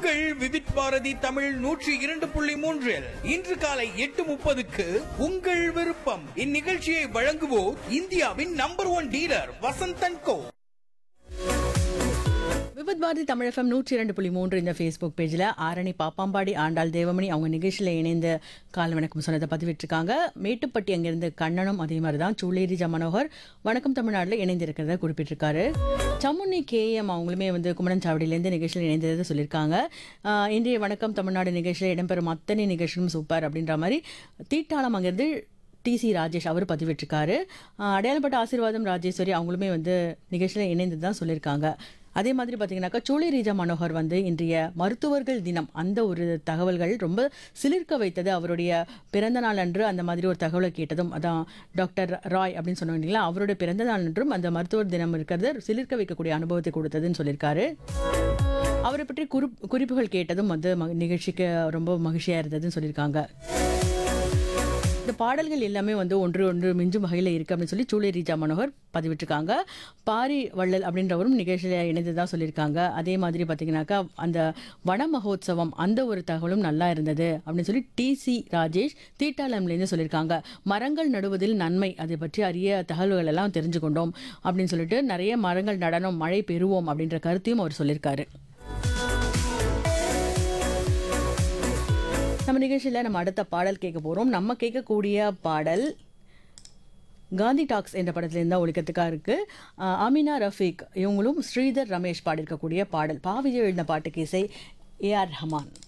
உங்கள் விவித் பாரதி தமிழ் நூற்றி இரண்டு புள்ளி மூன்றில் இன்று காலை எட்டு முப்பதுக்கு உங்கள் விருப்பம் இந்நிகழ்ச்சியை வழங்குவோர் இந்தியாவின் number one dealer Vasanthan co Vividh Bharati Tamil FM நூற்றி இரண்டு புள்ளி மூன்று இந்த ஃபேஸ்புக் பேஜில் ஆரணி பாப்பாம்பாடி ஆண்டாள் தேவமணி அவங்க நிகழ்ச்சியில் இணைந்து கால் வணக்கம் சொன்னதை பதிவிட்டிருக்காங்க மேட்டுப்பட்டி அங்கிருந்து கண்ணனும் அதே மாதிரி தான் சூளேரிஜா மனோகர் வணக்கம் தமிழ்நாட்டில் இணைந்திருக்கிறத குறிப்பிட்டிருக்காரு சமுனி கேஎம் அவங்களுமே வந்து குமரன் சாவடியிலேருந்து நிகழ்ச்சியில் இணைந்ததை சொல்லியிருக்காங்க ஆஹ் இன்றைய வணக்கம் தமிழ்நாடு நிகழ்ச்சியில் இடம்பெறும் அத்தனை நிகழ்ச்சியும் சூப்பர் அப்படின்ற மாதிரி தீட்டாளம் அங்கிருந்து டிசி ராஜேஷ் அவர் பதிவிட்டிருக்காரு ஆஹ் அடையாளப்பட்ட ஆசீர்வாதம் ராஜேஸ்வரி அவங்களுமே வந்து நிகழ்ச்சியில் இணைந்து தான் சொல்லியிருக்காங்க அதே மாதிரி பார்த்தீங்கன்னாக்கா சூளை ரீஜா மனோகர் வந்து இன்றைய மருத்துவர்கள் தினம் அந்த ஒரு தகவல்கள் ரொம்ப சிலிர்க்க வைத்தது அவருடைய பிறந்த நாள் அன்று அந்த மாதிரி ஒரு தகவலை கேட்டதும் அதான் டாக்டர் ராய் அப்படின்னு சொன்னாங்க இல்லைங்களா அவருடைய பிறந்த நாள் அன்றும் அந்த மருத்துவர் தினம் இருக்கிறது சிலிர்க்க வைக்கக்கூடிய அனுபவத்தை கொடுத்ததுன்னு சொல்லியிருக்காரு அவரை பற்றி குறிப் குறிப்புகள் கேட்டதும் வந்து ம- நிகழ்ச்சிக்கு ரொம்ப மகிழ்ச்சியாக இருந்ததுன்னு சொல்லியிருக்காங்க இந்த பாடல்கள் எல்லாமே வந்து ஒன்று ஒன்று மிஞ்சும் வகையில் இருக்குது அப்படின்னு சொல்லி சூளை ரீஜா மனோகர் பதிவிட்டிருக்காங்க பாரி வள்ளல் அப்படின்றவரும் நிகழ்ச்சியில் இணைந்து தான் சொல்லியிருக்காங்க அதே மாதிரி பார்த்தீங்கன்னாக்கா அந்த வன மகோத்சவம் அந்த ஒரு தகவலும் நல்லா இருந்தது அப்படின்னு சொல்லி டிசி ராஜேஷ் தீட்டாளம்லேருந்து சொல்லியிருக்காங்க மரங்கள் நடுவதில் நன்மை அதை பற்றி அரிய தகவல்கள் எல்லாம் தெரிஞ்சு கொண்டோம் அப்படின்னு சொல்லிட்டு நிறைய மரங்கள் நடனம் மழை பெறுவோம் அப்படின்ற கருத்தையும் அவர் சொல்லியிருக்காரு நம்ம நிகழ்ச்சியில் நம்ம அடுத்த பாடல் கேட்க போகிறோம் நம்ம கேட்கக்கூடிய பாடல் காந்தி டாக்ஸ் என்ற படத்துலேருந்து தான் ஒழிக்கிறதுக்காக இருக்குது அமினா ரஃபீக் இவங்களும் ஸ்ரீதர் ரமேஷ் பாடியிருக்கக்கூடிய பாடல் பாவிஜய் எழுதின பாட்டுக்கு இசை ஏஆர் ரஹ்மான்